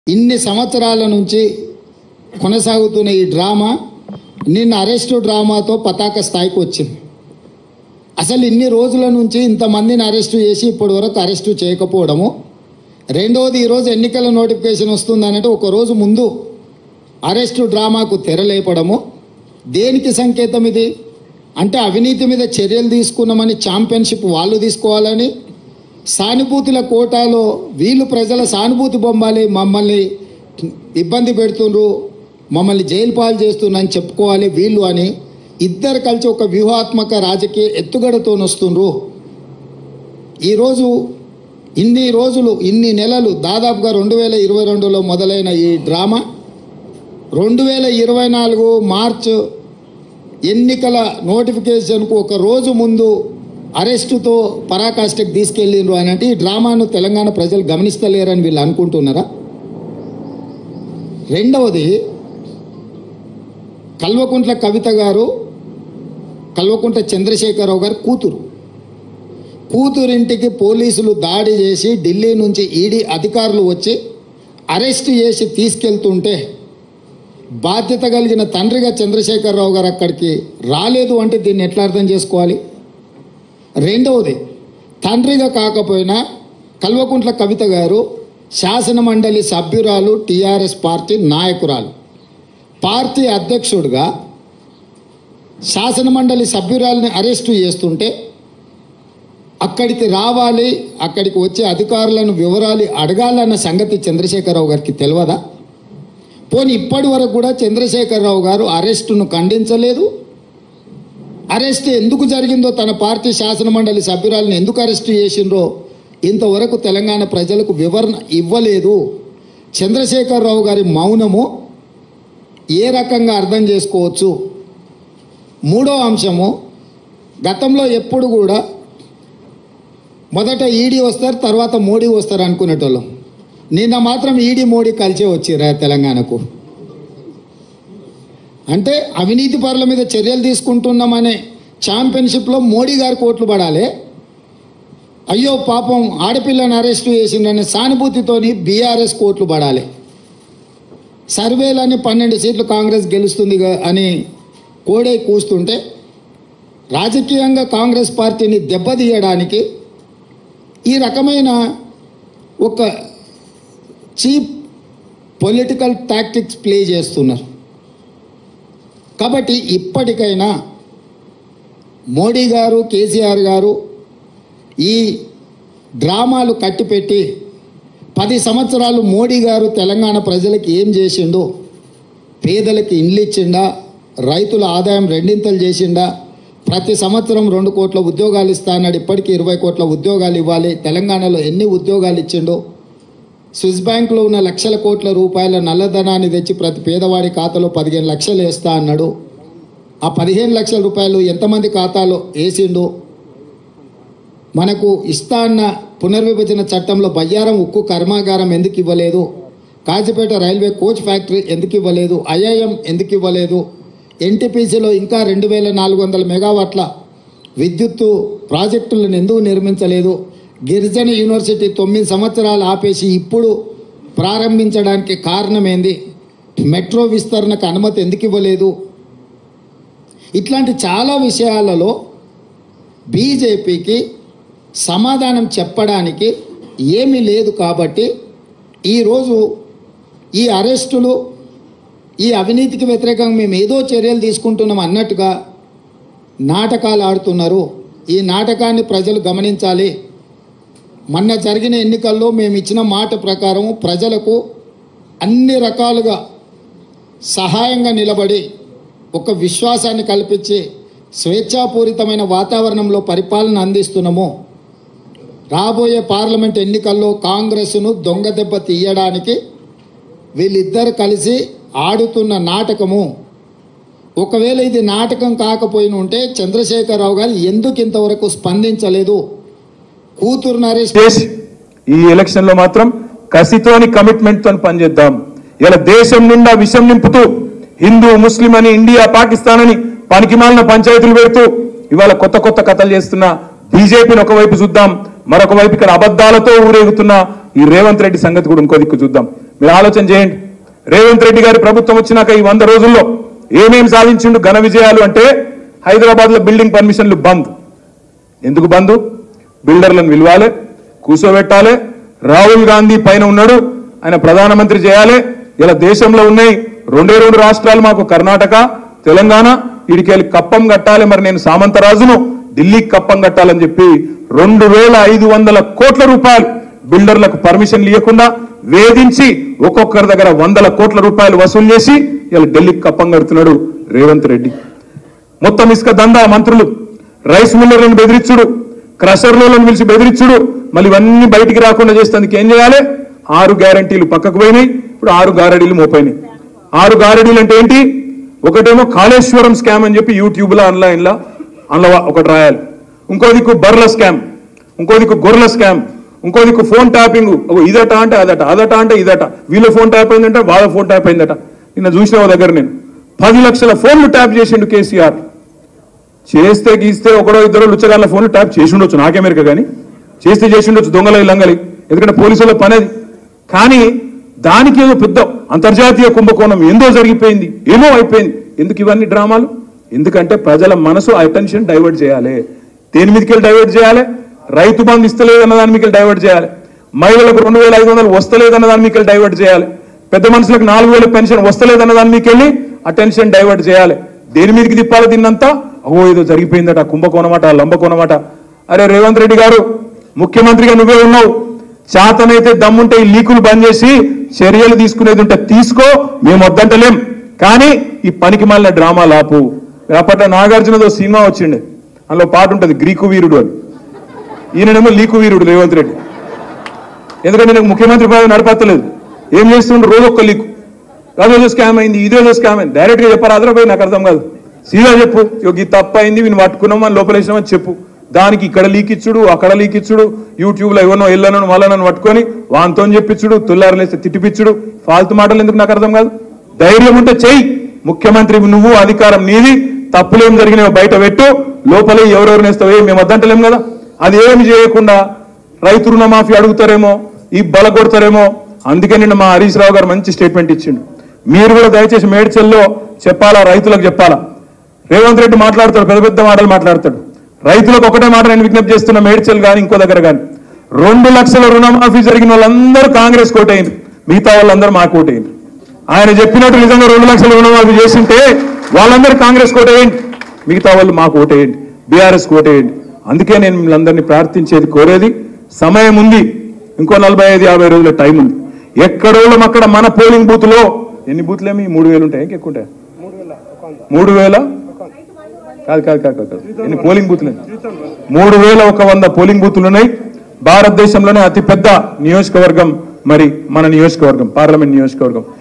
ఇన్ని సంవత్సరాల నుంచి కొనసాగుతున్న ఈ డ్రామా నిన్న అరెస్టు డ్రామాతో పతాక స్థాయికి వచ్చింది అసలు ఇన్ని రోజుల నుంచి ఇంతమందిని అరెస్టు చేసి ఇప్పటి వరకు అరెస్టు చేయకపోవడము రెండవది ఈరోజు ఎన్నికల నోటిఫికేషన్ వస్తుందనంటే ఒక రోజు ముందు అరెస్టు డ్రామాకు తెరలేపడము దేనికి సంకేతం ఇది అంటే అవినీతి మీద చర్యలు తీసుకున్నామని ఛాంపియన్షిప్ వాళ్ళు తీసుకోవాలని సానుభూతుల కోటాలో వీళ్ళు ప్రజల సానుభూతి బొమ్మాలి మమ్మల్ని ఇబ్బంది పెడుతుండ్రు మమ్మల్ని జైలు పాలు చేస్తున్నారని చెప్పుకోవాలి వీళ్ళు అని ఇద్దరు కలిసి ఒక వ్యూహాత్మక రాజకీయ ఎత్తుగడతో వస్తుండ్రు ఈరోజు ఇన్ని రోజులు ఇన్ని నెలలు దాదాపుగా రెండు వేల ఇరవై రెండులో మొదలైన ఈ డ్రామా రెండు వేల ఇరవై నాలుగు మార్చ్ ఎన్నికల నోటిఫికేషన్కు ఒక రోజు ముందు అరెస్టుతో పరాకాష్ఠకి తీసుకెళ్ళిండ్రు అని అంటే ఈ డ్రామాను తెలంగాణ ప్రజలు గమనిస్తలేరని వీళ్ళు అనుకుంటున్నారా రెండవది కల్వకుంట్ల కవిత గారు కల్వకుంట్ల చంద్రశేఖరరావు గారు కూతురు కూతురింటికి పోలీసులు దాడి చేసి ఢిల్లీ నుంచి ఈడీ అధికారులు వచ్చి అరెస్ట్ చేసి తీసుకెళ్తుంటే బాధ్యత కలిగిన తండ్రిగా చంద్రశేఖరరావు గారు అక్కడికి రాలేదు అంటే దీన్ని ఎట్లా అర్థం చేసుకోవాలి రెండవది తండ్రిగా కాకపోయినా కల్వకుంట్ల కవిత గారు శాసన మండలి సభ్యురాలు టీఆర్ఎస్ పార్టీ నాయకురాలు పార్టీ అధ్యక్షుడిగా శాసన మండలి సభ్యురాలని అరెస్టు చేస్తుంటే అక్కడికి రావాలి అక్కడికి వచ్చే అధికారులను వివరాలు అడగాలన్న సంగతి చంద్రశేఖరరావు గారికి తెలియదా పోనీ ఇప్పటి వరకు కూడా చంద్రశేఖరరావు గారు అరెస్టును ఖండించలేదు అరెస్ట్ ఎందుకు జరిగిందో తన పార్టీ శాసన మండలి సభ్యురాలను ఎందుకు అరెస్ట్ చేసిండ్రో ఇంతవరకు తెలంగాణ ప్రజలకు వివరణ ఇవ్వలేదు చంద్రశేఖరరావు గారి మౌనము ఏ రకంగా అర్థం చేసుకోవచ్చు మూడో అంశము గతంలో ఎప్పుడు కూడా మొదట ఈడీ వస్తారు తర్వాత మోడీ వస్తారు అనుకునేటోళ్ళం నిన్న మాత్రం ఈడీ మోడీ కలిసే వచ్చిరా తెలంగాణకు అంటే అవినీతి పరుల మీద చర్యలు తీసుకుంటున్నామనే ఛాంపియన్షిప్లో మోడీ గారు కోట్లు పడాలి అయ్యో పాపం ఆడపిల్లని అరెస్టు చేసిండనే సానుభూతితోని బీఆర్ఎస్ కోట్లు పడాలి సర్వేలని పన్నెండు సీట్లు కాంగ్రెస్ గెలుస్తుంది గా- అని కోడే కూస్తుంటే రాజకీయంగా కాంగ్రెస్ పార్టీని దెబ్బతీయడానికి ఈ రకమైన ఒక చీప్ పొలిటికల్ టాక్టిక్స్ ప్లే చేస్తున్నారు కాబట్టి ఇప్పటికైనా మోడీ గారు కేసీఆర్ గారు ఈ డ్రామాలు కట్టిపెట్టి పది సంవత్సరాలు మోడీ గారు తెలంగాణ ప్రజలకు ఏం చేసిండో పేదలకు ఇండ్లు ఇచ్చిండా రైతుల ఆదాయం రెండింతలు చేసిండా ప్రతి సంవత్సరం రెండు కోట్ల ఉద్యోగాలు ఇస్తా అన్నాడు ఇప్పటికీ ఇరవై కోట్ల ఉద్యోగాలు ఇవ్వాలి తెలంగాణలో ఎన్ని ఉద్యోగాలు ఇచ్చిండో స్విస్ బ్యాంకులో ఉన్న లక్షల కోట్ల రూపాయల నల్లధనాన్ని తెచ్చి ప్రతి పేదవాడి ఖాతాలో పదిహేను లక్షలు వేస్తా అన్నాడు ఆ పదిహేను లక్షల రూపాయలు ఎంతమంది ఖాతాలో వేసిండు మనకు ఇస్తా అన్న పునర్విభజన చట్టంలో బయ్యారం ఉక్కు కర్మాగారం ఎందుకు ఇవ్వలేదు కాజిపేట రైల్వే కోచ్ ఫ్యాక్టరీ ఎందుకు ఇవ్వలేదు ఐఐఎం ఎందుకు ఇవ్వలేదు ఎన్టీపీసీలో ఇంకా రెండు వేల నాలుగు వందల మెగావాట్ల విద్యుత్తు ప్రాజెక్టులను ఎందుకు నిర్మించలేదు గిరిజన యూనివర్సిటీ తొమ్మిది సంవత్సరాలు ఆపేసి ఇప్పుడు ప్రారంభించడానికి కారణం ఏంది మెట్రో విస్తరణకు అనుమతి ఎందుకు ఇవ్వలేదు ఇట్లాంటి చాలా విషయాలలో బీజేపీకి సమాధానం చెప్పడానికి ఏమీ లేదు కాబట్టి ఈరోజు ఈ అరెస్టులు ఈ అవినీతికి వ్యతిరేకంగా మేము ఏదో చర్యలు తీసుకుంటున్నాం అన్నట్టుగా నాటకాలు ఆడుతున్నారు ఈ నాటకాన్ని ప్రజలు గమనించాలి మొన్న జరిగిన ఎన్నికల్లో మేము ఇచ్చిన మాట ప్రకారం ప్రజలకు అన్ని రకాలుగా సహాయంగా నిలబడి ఒక విశ్వాసాన్ని కల్పించి స్వేచ్ఛాపూరితమైన వాతావరణంలో పరిపాలన అందిస్తున్నాము రాబోయే పార్లమెంట్ ఎన్నికల్లో కాంగ్రెస్ను దొంగ దెబ్బ తీయడానికి వీళ్ళిద్దరు కలిసి ఆడుతున్న నాటకము ఒకవేళ ఇది నాటకం కాకపోయిన ఉంటే చంద్రశేఖరరావు గారు ఎందుకు ఇంతవరకు స్పందించలేదు కూతురుని అరెస్ట్ చేసి ఈ ఎలక్షన్ లో మాత్రం కసితోని కమిట్మెంట్ తోని పనిచేద్దాం ఇలా దేశం నిండా విషం నింపుతూ హిందూ ముస్లిం అని ఇండియా పాకిస్తాన్ అని పనికిమాలిన పంచాయతీలు పెడుతూ ఇవాళ కొత్త కొత్త కథలు చేస్తున్న బీజేపీని ఒకవైపు చూద్దాం మరొక వైపు ఇక్కడ అబద్ధాలతో ఊరేగుతున్న ఈ రేవంత్ రెడ్డి సంగతి కూడా ఇంకో దిక్కు చూద్దాం మీరు ఆలోచన చేయండి రేవంత్ రెడ్డి గారి ప్రభుత్వం వచ్చినాక ఈ వంద రోజుల్లో ఏమేం సాధించిండు ఘన విజయాలు అంటే హైదరాబాద్ లో బిల్డింగ్ పర్మిషన్లు బంద్ ఎందుకు బంధు బిల్డర్లను విలువాలే కూర్చోబెట్టాలి రాహుల్ గాంధీ పైన ఉన్నాడు ఆయన ప్రధానమంత్రి చేయాలి ఇలా దేశంలో ఉన్నాయి రెండే రెండు రాష్ట్రాలు మాకు కర్ణాటక తెలంగాణ వీడికెళ్ళి కప్పం కట్టాలి మరి నేను సామంతరాజును ఢిల్లీకి కప్పం కట్టాలని చెప్పి రెండు వేల ఐదు వందల కోట్ల రూపాయలు బిల్డర్లకు పర్మిషన్ ఇవ్వకుండా వేధించి ఒక్కొక్కరి దగ్గర వందల కోట్ల రూపాయలు వసూలు చేసి ఇలా ఢిల్లీకి కప్పం కడుతున్నాడు రేవంత్ రెడ్డి మొత్తం ఇసుక దందా మంత్రులు రైస్ మిల్లర్లను బెదిరించుడు క్రషర్లను పిలిచి బెదిరించుడు మళ్ళీ ఇవన్నీ బయటికి రాకుండా చేసేందుకు ఏం చేయాలి ఆరు గ్యారంటీలు పక్కకు పోయినాయి ఇప్పుడు ఆరు గారడీలు మోపోయినాయి ఆరు గారడీలు అంటే ఏంటి ఒకటేమో కాళేశ్వరం స్కామ్ అని చెప్పి యూట్యూబ్ లో ఆన్లైన్ లో అందులో ఒకటి రాయాలి ఇంకో దిక్కు బర్ల స్కామ్ ఇంకో దిక్కు గొర్రెల స్కామ్ ఇంకో దిక్కు ఫోన్ ట్యాపింగ్ ఇదట అంటే అదట అదట అంటే ఇదట వీళ్ళ ఫోన్ ట్యాప్ అయిందంటే వాళ్ళ ఫోన్ ట్యాప్ అయిందట నిన్న చూసిన ఓ దగ్గర నేను పది లక్షల ఫోన్లు ట్యాప్ చేసిండు కేసీఆర్ చేస్తే గీస్తే ఒకడో ఇద్దరు లుచ్చగాళ్ళ ఫోన్లు ట్యాప్ చేసి ఉండొచ్చు నాకెమెరిక కానీ చేస్తే చేసి ఉండొచ్చు దొంగల లంగలి ఎందుకంటే పోలీసుల పని అది కానీ దానికి ఏదో పెద్ద అంతర్జాతీయ కుంభకోణం ఏందో జరిగిపోయింది ఏమో అయిపోయింది ఎందుకు ఇవన్నీ డ్రామాలు ఎందుకంటే ప్రజల మనసు అటెన్షన్ డైవర్ట్ చేయాలి దేని మీదకి వెళ్ళి డైవర్ట్ చేయాలి రైతు బంధు ఇస్తలేదు అన్న దాని మీకు డైవర్ట్ చేయాలి మహిళలకు రెండు వేల ఐదు వందలు వస్తలేదన్న దాని మీకు డైవర్ట్ చేయాలి పెద్ద మనుషులకు నాలుగు వేల పెన్షన్ వస్తలేదన్న దాని మీకు వెళ్ళి అటెన్షన్ డైవర్ట్ చేయాలి దేని మీదకి తిప్పాలి దీన్నంతా ఓ ఏదో జరిగిపోయిందట కుంభకోణమట లంబకోణమట అరే రేవంత్ రెడ్డి గారు ముఖ్యమంత్రిగా నువ్వే ఉన్నావు చేతనైతే దమ్ముంటే ఈ లీకులు బంద్ చేసి చర్యలు తీసుకునేది ఉంటే తీసుకో మేము వద్దంటలేం కానీ ఈ పనికి మాలిన డ్రామా లాపు అప్పట్లో నాగార్జునదో సినిమా వచ్చిండే అందులో పాట ఉంటుంది గ్రీకు వీరుడు అని ఈయననేమో లీకు వీరుడు రేవంత్ రెడ్డి ఎందుకంటే నేను ముఖ్యమంత్రి పదవి నడపత్తలేదు ఏం చేస్తుండ్రు రోజు ఒక్క లీకు అదేదో స్కామ్ అయింది ఇదేదో స్కామ్ అయింది డైరెక్ట్ గా చెప్పారు అదరా పోయి నాకు అర్థం కాదు సీదా చెప్పు ఇగో ఈ తప్పు అయింది వీని పట్టుకున్నాం అని లోపలేసినామని చెప్పు దానికి ఇక్కడ లీక్ ఇచ్చుడు అక్కడ లీక్ ఇచ్చుడు యూట్యూబ్ లో ఎవరినో వెళ్ళను వాళ్ళను పట్టుకొని వాంతో చెప్పించుడు తుల్లారలేస్తే తిట్టిపిచ్చుడు ఫాల్తు మాటలు ఎందుకు నాకు అర్థం కాదు ధైర్యం ఉంటే చెయ్యి ముఖ్యమంత్రి నువ్వు అధికారం నీది తప్పులేం జరిగినాయో బయట పెట్టు లోపలే ఎవరెవరు నేస్తావో ఏం మేము వద్దంటలేం కదా అది ఏమి చేయకుండా రైతు రుణమాఫీ అడుగుతారేమో ఈ బల కొడతారేమో అందుకే నిన్న మా హరీష్ రావు గారు మంచి స్టేట్మెంట్ ఇచ్చిండు మీరు కూడా దయచేసి మేడ్చల్లో చెప్పాలా రైతులకు చెప్పాలా రేవంత్ రెడ్డి మాట్లాడతాడు పెద్ద పెద్ద మాటలు మాట్లాడతాడు రైతులకు ఒకటే మాట నేను విజ్ఞప్తి చేస్తున్నా మేడ్చల్ కానీ ఇంకో దగ్గర కానీ రెండు లక్షల రుణమాఫీ జరిగిన వాళ్ళందరూ కాంగ్రెస్ కోటైంది మిగతా వాళ్ళందరూ మా కోటైంది ఆయన చెప్పినట్టు నిజంగా రెండు లక్షల రుణమాఫీ చేసింటే వాళ్ళందరూ కాంగ్రెస్ కోటేయండి మిగతా వాళ్ళు మాకు ఓటేయండి బీఆర్ఎస్ ఓటేయండి అందుకే నేను మిమ్మల్ని అందరినీ ప్రార్థించేది కోరేది సమయం ఉంది ఇంకో నలభై ఐదు యాభై రోజుల టైం ఉంది ఎక్కడోళ్ళం అక్కడ మన పోలింగ్ బూత్ లో ఎన్ని బూత్లేమి మూడు వేలు ఉంటాయి ఇంకెక్కువ ఉంటాయి మూడు వేల కాదు కాదు కాదు కాదు కాదు. ఎన్ని పోలింగ్ బూత్లు మూడు వేల ఒక వంద పోలింగ్ బూత్లు ఉన్నాయి భారతదేశంలోనే అతిపెద్ద నియోజకవర్గం మరి మన నియోజకవర్గం పార్లమెంట్ నియోజకవర్గం